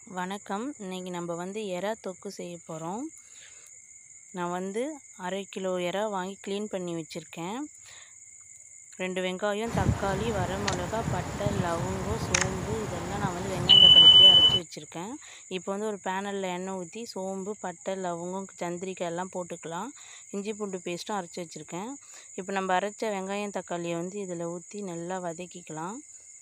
வணக்கம் இன்றைக்கி நம்ம வந்து எறா தொக்கு செய்ய போகிறோம் நான் வந்து அரை கிலோ எறா வாங்கி க்ளீன் பண்ணி வச்சுருக்கேன் ரெண்டு வெங்காயம் தக்காளி வரமிளகா பட்டை லவங்கம் சோம்பு இதெல்லாம் நான் வந்து வெங்காயம் தக்காளி பொடி அரைச்சி வச்சுருக்கேன் இப்போ வந்து ஒரு பேனலில் எண்ணெய் ஊற்றி சோம்பு பட்டை லவங்கம் சந்திரிக்காய் எல்லாம் போட்டுக்கலாம் இஞ்சி பூண்டு பேஸ்ட்டும் அரைச்சி வச்சுருக்கேன் இப்போ நம்ம அரைச்ச வெங்காயம் தக்காளியை வந்து இதில் ஊற்றி நல்லா வதக்கிக்கலாம்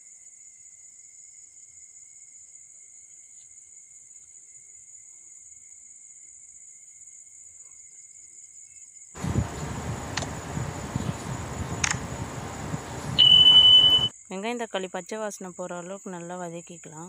வெங்காயம் தக்காளி பச்சை வாசனை போகிற அளவுக்கு நல்லா வதக்கிக்கலாம்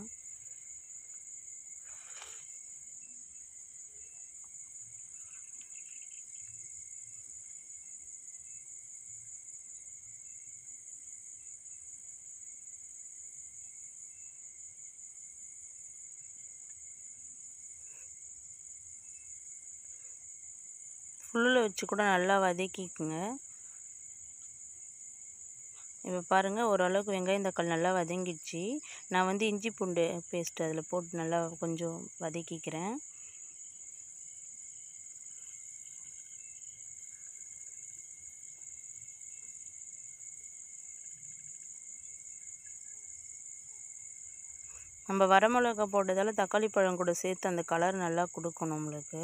ஃபுல்லில் வச்சு கூட நல்லா வதக்கிக்குங்க இப்போ பாருங்கள் ஓரளவுக்கு வெங்காயம் தக்காளி நல்லா வதங்கிடுச்சு நான் வந்து இஞ்சி பூண்டு பேஸ்ட் அதில் போட்டு நல்லா கொஞ்சம் வதக்கிக்கிறேன் நம்ம வரமிளகா போட்டதால் தக்காளி பழம் கூட சேர்த்து அந்த கலர் நல்லா கொடுக்கும் நம்மளுக்கு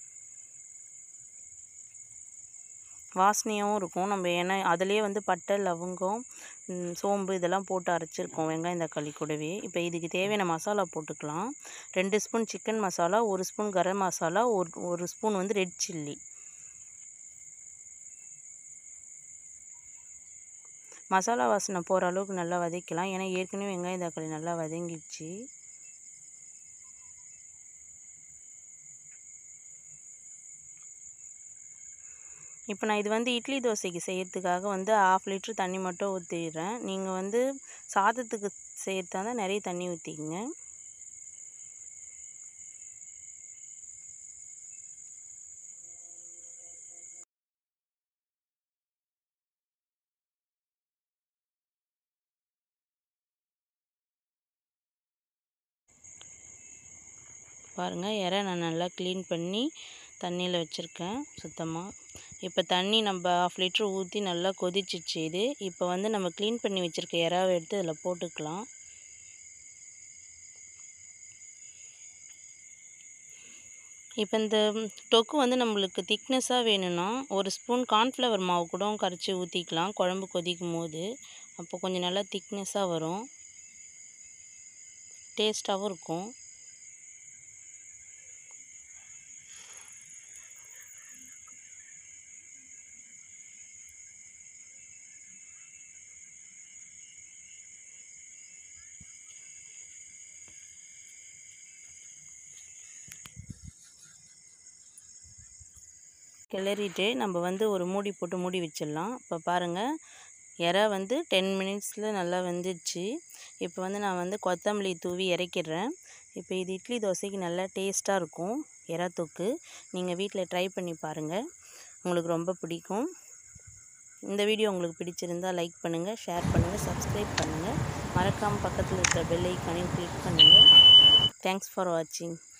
வாசனையாகவும் இருக்கும் நம்ம ஏன்னா அதிலே வந்து பட்டை லவங்கம் சோம்பு இதெல்லாம் போட்டு அரைச்சிருக்கோம் வெங்காயம் தக்காளி கூடவே இப்போ இதுக்கு தேவையான மசாலா போட்டுக்கலாம் ரெண்டு ஸ்பூன் சிக்கன் மசாலா ஒரு ஸ்பூன் கரம் மசாலா ஒரு ஒரு ஸ்பூன் வந்து ரெட் சில்லி மசாலா வாசனை போகிற அளவுக்கு நல்லா வதக்கலாம் ஏன்னா ஏற்கனவே வெங்காயம் தக்காளி நல்லா வதங்கிடுச்சு இப்போ நான் இது வந்து இட்லி தோசைக்கு செய்கிறதுக்காக வந்து ஆஃப் லிட்ரு தண்ணி மட்டும் ஊற்றிடுறேன் நீங்கள் வந்து சாதத்துக்கு செய்கிறதா இருந்தால் நிறைய தண்ணி ஊற்றிக்கங்க பாருங்கள் இறை நான் நல்லா க்ளீன் பண்ணி தண்ணியில் வச்சுருக்கேன் சுத்தமாக இப்போ தண்ணி நம்ம ஆஃப் லிட்ரு ஊற்றி நல்லா கொதிச்சிச்சு இது இப்போ வந்து நம்ம க்ளீன் பண்ணி வச்சுருக்க இறாவை எடுத்து அதில் போட்டுக்கலாம் இப்போ இந்த டொக்கு வந்து நம்மளுக்கு திக்னஸாக வேணும்னா ஒரு ஸ்பூன் கார்ன்ஃப்ளவர் மாவு கூட கரைச்சி ஊற்றிக்கலாம் குழம்பு கொதிக்கும் போது அப்போ கொஞ்சம் நல்லா திக்னஸாக வரும் டேஸ்ட்டாகவும் இருக்கும் கிளறிட்டு நம்ம வந்து ஒரு மூடி போட்டு மூடி வச்சிடலாம் இப்போ பாருங்கள் இறை வந்து டென் மினிட்ஸில் நல்லா வெந்துடுச்சு இப்போ வந்து நான் வந்து கொத்தமல்லி தூவி இறக்கிடுறேன் இப்போ இது இட்லி தோசைக்கு நல்லா டேஸ்ட்டாக இருக்கும் இறா தொக்கு நீங்கள் வீட்டில் ட்ரை பண்ணி பாருங்கள் உங்களுக்கு ரொம்ப பிடிக்கும் இந்த வீடியோ உங்களுக்கு பிடிச்சிருந்தால் லைக் பண்ணுங்கள் ஷேர் பண்ணுங்கள் சப்ஸ்கிரைப் பண்ணுங்கள் மறக்காமல் பக்கத்தில் இருக்கிற பெல் ஐக்கானையும் கிளிக் பண்ணுங்கள் தேங்க்ஸ் ஃபார் வாட்சிங்